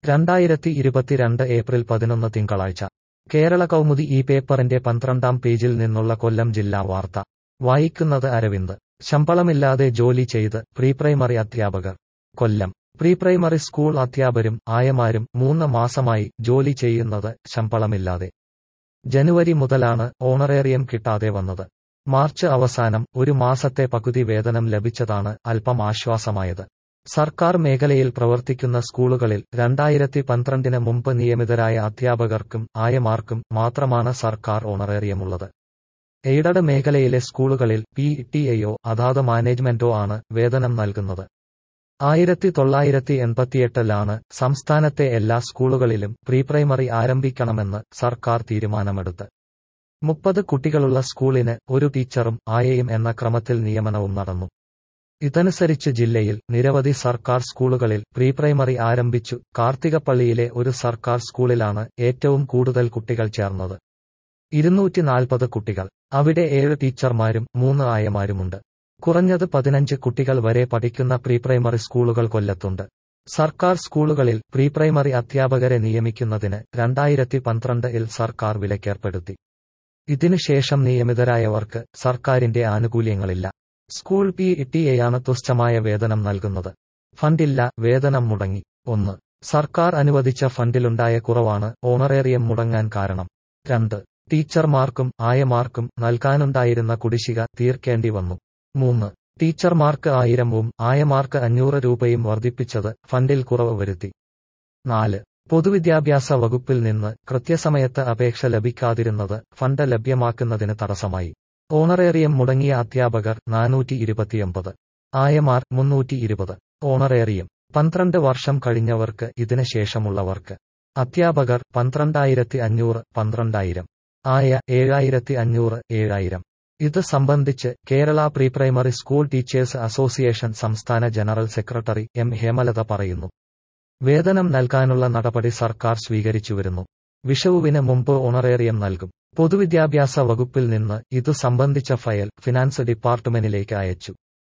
രണ്ടായിരത്തി ഇരുപത്തിരണ്ട് ഏപ്രിൽ പതിനൊന്ന് തിങ്കളാഴ്ച കേരള കൗമുദി ഈ പേപ്പറിന്റെ പന്ത്രണ്ടാം പേജിൽ നിന്നുള്ള കൊല്ലം ജില്ലാ വാർത്ത വായിക്കുന്നത് അരവിന്ദ് ശമ്പളമില്ലാതെ ജോലി ചെയ്ത് പ്രീ പ്രൈമറി അധ്യാപകർ കൊല്ലം പ്രീ പ്രൈമറി സ്കൂൾ അധ്യാപകരും ആയമാരും മൂന്ന് മാസമായി ജോലി ചെയ്യുന്നത് ശമ്പളമില്ലാതെ ജനുവരി മുതലാണ് ഓണറേറിയം കിട്ടാതെ വന്നത് മാർച്ച് അവസാനം ഒരു മാസത്തെ പകുതി വേതനം ലഭിച്ചതാണ് അല്പം ആശ്വാസമായത് സർക്കാർ മേഖലയിൽ പ്രവർത്തിക്കുന്ന സ്കൂളുകളിൽ രണ്ടായിരത്തി പന്ത്രണ്ടിന് മുമ്പ് നിയമിതരായ അധ്യാപകർക്കും ആയമാർക്കും മാത്രമാണ് സർക്കാർ ഓണറേറിയമുള്ളത് എയ്ഡഡ് മേഖലയിലെ സ്കൂളുകളിൽ പി ടി എയോ അതാത് മാനേജ്മെന്റോ ആണ് വേതനം നൽകുന്നത് ആയിരത്തി തൊള്ളായിരത്തി എൺപത്തിയെട്ടിലാണ് സംസ്ഥാനത്തെ എല്ലാ സ്കൂളുകളിലും പ്രീ പ്രൈമറി ആരംഭിക്കണമെന്ന് സർക്കാർ തീരുമാനമെടുത്ത് മുപ്പത് കുട്ടികളുള്ള സ്കൂളിന് ഒരു ടീച്ചറും ആയയും എന്ന ക്രമത്തിൽ നിയമനവും നടന്നു ഇതനുസരിച്ച് ജില്ലയിൽ നിരവധി സർക്കാർ സ്കൂളുകളിൽ പ്രീ പ്രൈമറി ആരംഭിച്ചു കാർത്തികപ്പള്ളിയിലെ ഒരു സർക്കാർ സ്കൂളിലാണ് ഏറ്റവും കൂടുതൽ കുട്ടികൾ ചേർന്നത് ഇരുന്നൂറ്റി നാൽപ്പത് കുട്ടികൾ അവിടെ ഏഴ് ടീച്ചർമാരും മൂന്ന് ആയമാരുമുണ്ട് കുറഞ്ഞത് പതിനഞ്ച് കുട്ടികൾ വരെ പഠിക്കുന്ന പ്രീ പ്രൈമറി സ്കൂളുകൾ കൊല്ലത്തുണ്ട് സർക്കാർ സ്കൂളുകളിൽ പ്രീ പ്രൈമറി അധ്യാപകരെ നിയമിക്കുന്നതിന് രണ്ടായിരത്തി പന്ത്രണ്ടിൽ സർക്കാർ വിലക്കേർപ്പെടുത്തി ഇതിനുശേഷം നിയമിതരായവർക്ക് സർക്കാരിന്റെ ആനുകൂല്യങ്ങളില്ല സ്കൂൾ പി ടിയെയാണ് തുച്ഛമായ വേതനം നൽകുന്നത് ഫണ്ടില്ല വേതനം മുടങ്ങി ഒന്ന് സർക്കാർ അനുവദിച്ച ഫണ്ടിലുണ്ടായ കുറവാണ് ഓണറേറിയം മുടങ്ങാൻ കാരണം രണ്ട് ടീച്ചർമാർക്കും ആയമാർക്കും നൽകാനുണ്ടായിരുന്ന കുടിശ്ശിക തീർക്കേണ്ടി വന്നു മൂന്ന് ടീച്ചർമാർക്ക് ആയിരവും ആയമാർക്ക് അഞ്ഞൂറ് രൂപയും വർദ്ധിപ്പിച്ചത് ഫണ്ടിൽ കുറവ് വരുത്തി നാല് പൊതുവിദ്യാഭ്യാസ വകുപ്പിൽ നിന്ന് കൃത്യസമയത്ത് അപേക്ഷ ലഭിക്കാതിരുന്നത് ഫണ്ട് ലഭ്യമാക്കുന്നതിന് തടസ്സമായി ഓണറേറിയം മുടങ്ങിയ അധ്യാപകർ നാനൂറ്റി ഇരുപത്തിയൊമ്പത് ആയമാർ മുന്നൂറ്റി ഇരുപത് ഓണറേറിയം പന്ത്രണ്ട് വർഷം കഴിഞ്ഞവർക്ക് ഇതിന് ശേഷമുള്ളവർക്ക് അധ്യാപകർ പന്ത്രണ്ടായിരത്തി അഞ്ഞൂറ് പന്ത്രണ്ടായിരം ആയ ഏഴായിരത്തി അഞ്ഞൂറ് ഏഴായിരം ഇത് സംബന്ധിച്ച് Kerala pre primary school teachers association സംസ്ഥാന ജനറൽ സെക്രട്ടറി എം ഹേമലത പറയുന്നു വേതനം നൽകാനുള്ള നടപടി സർക്കാർ സ്വീകരിച്ചുവരുന്നു വിഷുവിന് മുമ്പ് ഓണറേറിയം നൽകും പൊതുവിദ്യാഭ്യാസ വകുപ്പിൽ നിന്ന് ഇതു സംബന്ധിച്ച ഫയൽ ഫിനാൻസ് ഡിപ്പാർട്ട്മെന്റിലേക്ക് അയച്ചു